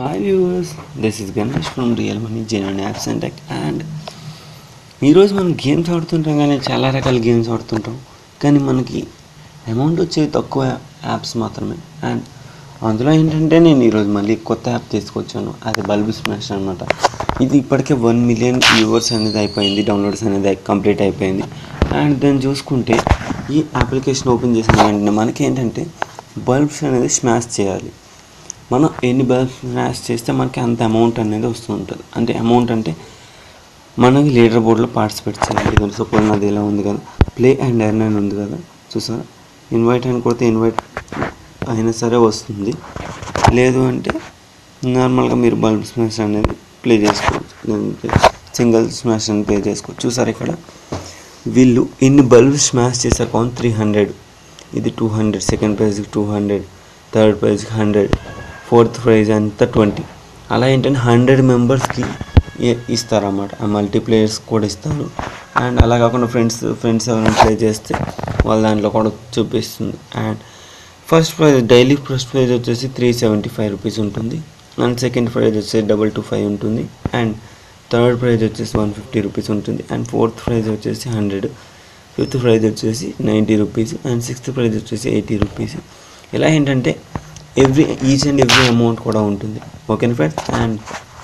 Hi viewers this is Ganesh from real money genuine apps and tech and ఈరోజు మనం games ఆడుతుంటాం కానీ చాలా రకాల గేమ్స్ ఆడుతుంటాం కానీ మనకి అమౌంట్ వచ్చేది తక్కువ యాప్స్ మాత్రమే అండ్ అందులో ఏంటంటే నేను ఈరోజు మళ్ళీ కొత్త యాప్ తీసుకొచ్చాను అది బల్బ్ స్మాష్ అనమాట ఇది ఇప్పటికే వన్ మిలియన్ వ్యూవర్స్ అనేది అయిపోయింది డౌన్లోడ్స్ అనేది కంప్లీట్ అయిపోయింది అండ్ దాన్ని చూసుకుంటే ఈ అప్లికేషన్ ఓపెన్ చేసిన వెంటనే మనకి ఏంటంటే బల్బ్స్ అనేది స్మాష్ చేయాలి మనం ఎన్ని బల్బ్స్ స్మాష్ చేస్తే మనకి అంత అమౌంట్ అనేది వస్తూ ఉంటుంది అంటే అమౌంట్ అంటే మనకి లీడర్ బోర్డులో పార్టిసిపేట్ చేయాలి ఇది సపోజ్ నాది ఇలా ఉంది కదా ప్లే అండ్ ఎర్న్ అని ఉంది కదా చూసారా ఇన్వైట్ అని కొడితే ఇన్వైట్ అయినా సరే వస్తుంది లేదు అంటే నార్మల్గా మీరు బల్బ్ స్మాష్ అనేది ప్లే చేసుకోవచ్చు లేదంటే సింగిల్ స్మాష్ అని ప్లే చేసుకోవచ్చు చూసారు ఇక్కడ వీళ్ళు ఇన్ని బల్బ్ స్మాష్ చేశారు కౌంట్ త్రీ హండ్రెడ్ ఇది టూ హండ్రెడ్ సెకండ్ ప్రైజ్కి టూ హండ్రెడ్ థర్డ్ ప్రైజ్కి హండ్రెడ్ ఫోర్త్ ప్రైజ్ అంతా ట్వంటీ అలా ఏంటంటే హండ్రెడ్ మెంబర్స్కి ఇస్తారన్నమాట ఆ మల్టీప్లేయర్స్ కూడా ఇస్తారు అండ్ అలా కాకుండా ఫ్రెండ్స్ ఫ్రెండ్స్ ఎవరైనా ప్లే చేస్తే వాళ్ళ దాంట్లో కూడా చూపిస్తుంది and first prize daily first prize వచ్చేసి త్రీ సెవెంటీ ఫైవ్ రూపీస్ ఉంటుంది అండ్ సెకండ్ ప్రైజ్ వచ్చేసి డబల్ టూ ఫైవ్ ఉంటుంది అండ్ థర్డ్ ప్రైజ్ వచ్చేసి వన్ ఫిఫ్టీ రూపీస్ ఉంటుంది అండ్ ఫోర్త్ ప్రైజ్ వచ్చేసి హండ్రెడ్ ఫిఫ్త్ ప్రైజ్ వచ్చేసి ninety rupees and sixth prize వచ్చేసి eighty rupees ఇలా ఏంటంటే every each and every amount కూడా ఉంటుంది okay friends and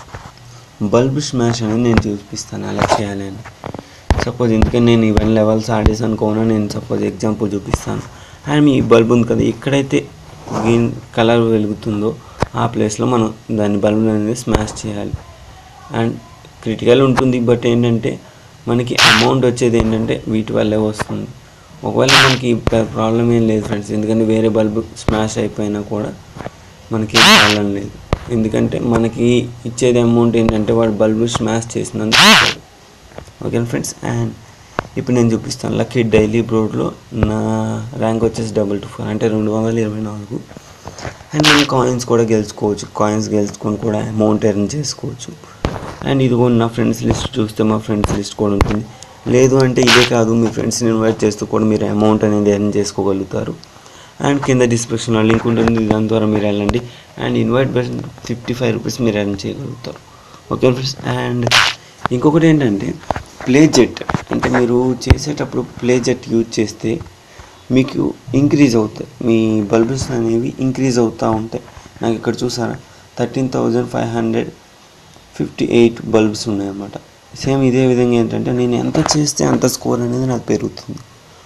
bulb smash అనేది నేను చూపిస్తాను ఎలా చేయాలి అని సపోజ్ ఎందుకంటే నేను ఈవెన్ లెవెల్స్ ఆడేసి అనుకోను నేను సపోజ్ ఎగ్జాంపుల్ చూపిస్తాను అండ్ మీ బల్బ్ ఉంది కదా ఎక్కడైతే గ్రీన్ కలర్ వెలుగుతుందో ఆ ప్లేస్లో మనం దాని బల్బ్ అనేది స్మాష్ చేయాలి అండ్ క్రిటికల్ ఉంటుంది బట్ ఏంటంటే మనకి అమౌంట్ వచ్చేది ఏంటంటే వీటి వల్లే వస్తుంది ఒకవేళ మనకి ప్రాబ్లం ఏం లేదు ఫ్రెండ్స్ ఎందుకంటే వేరే బల్బ్ స్మాష్ అయిపోయినా కూడా మనకి ప్రాబ్లం లేదు ఎందుకంటే మనకి ఇచ్చేది అమౌంట్ ఏంటంటే వాడు బల్బ్ స్మాష్ చేసినందుకు ఇస్తాడు. ఓకే ఫ్రెండ్స్ అండ్ ఇప్పుడు నేను చూపిస్తాను లక్కీ డైలీ బ్రోడ్లో నా ర్యాంక్ వచ్చేసి డబుల్ టూ ఫోర్ అంటే రెండు వందల ఇరవై నాలుగు అండ్ నేను కాయిన్స్ కూడా గెలుచుకోవచ్చు కాయిన్స్ గెలుచుకొని కూడా అమౌంట్ ఎర్న్ చేసుకోవచ్చు అండ్ ఇదిగో నా ఫ్రెండ్స్ లిస్ట్ చూస్తే మా ఫ్రెండ్స్ లిస్ట్ కూడా ఉంటుంది లేదు అంటే ఇదే కాదు మీ ఫ్రెండ్స్ని ఇన్వైట్ చేస్తూ కూడా మీరు అమౌంట్ అనేది ఎర్న్ చేసుకోగలుగుతారు అండ్ కింద డిస్క్రిప్షన్లో లింక్ ఉంటుంది దాని ద్వారా మీరు వెళ్ళండి and invite best fifty five rupees మీరు ఎర్న్ చేయగలుగుతారు ఓకే ఫ్రెండ్స్ అండ్ ఇంకొకటి ఏంటంటే ప్లే జెట్ అంటే మీరు చేసేటప్పుడు ప్లే జెట్ యూజ్ చేస్తే మీకు ఇంక్రీజ్ అవుతాయి మీ బల్బుస్ అనేవి ఇంక్రీజ్ అవుతూ ఉంటాయి నాకు ఇక్కడ చూసారా thirteen thousand five hundred fifty eight bulbs ఉన్నాయన్నమాట సేమ్ ఇదే విధంగా ఏంటంటే నేను ఎంత చేస్తే అంత స్కోర్ అనేది నాకు పెరుగుతుంది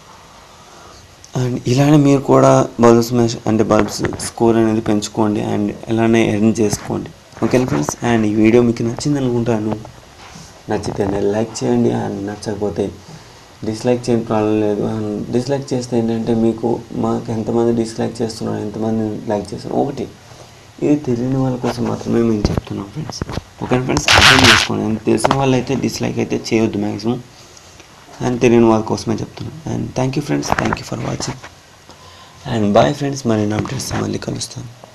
అండ్ ఇలానే మీరు కూడా బల్బ్స్ మ్యాచ్ అంటే బల్బ్స్ స్కోర్ అనేది పెంచుకోండి అండ్ ఇలానే ఎర్న్ చేసుకోండి ఓకే ఫ్రెండ్స్ అండ్ ఈ వీడియో మీకు నచ్చింది అనుకుంటాను నచ్చితే లైక్ చేయండి అండ్ నచ్చకపోతే డిస్లైక్ చేయని ప్రాబ్లం లేదు అండ్ డిస్లైక్ చేస్తే ఏంటంటే మీకు మాకు ఎంతమంది డిస్లైక్ చేస్తున్నారు ఎంతమంది లైక్ చేస్తున్నారు ఒకటి ఇది తెలియని వాళ్ళ కోసం మాత్రమే మేము చెప్తున్నాం ఫ్రెండ్స్ ఓకే ఫ్రెండ్స్ అర్థం చేసుకోండి అండ్ తెలిసిన వాళ్ళు అయితే డిస్లైక్ అయితే చేయొద్దు మ్యాక్సిమం అండ్ తెలియని వాళ్ళ కోసమే చెప్తున్నాను and thank you friends thank you for watching and bye friends మరిన్ని అప్డేట్స్ మళ్ళీ కలుస్తాను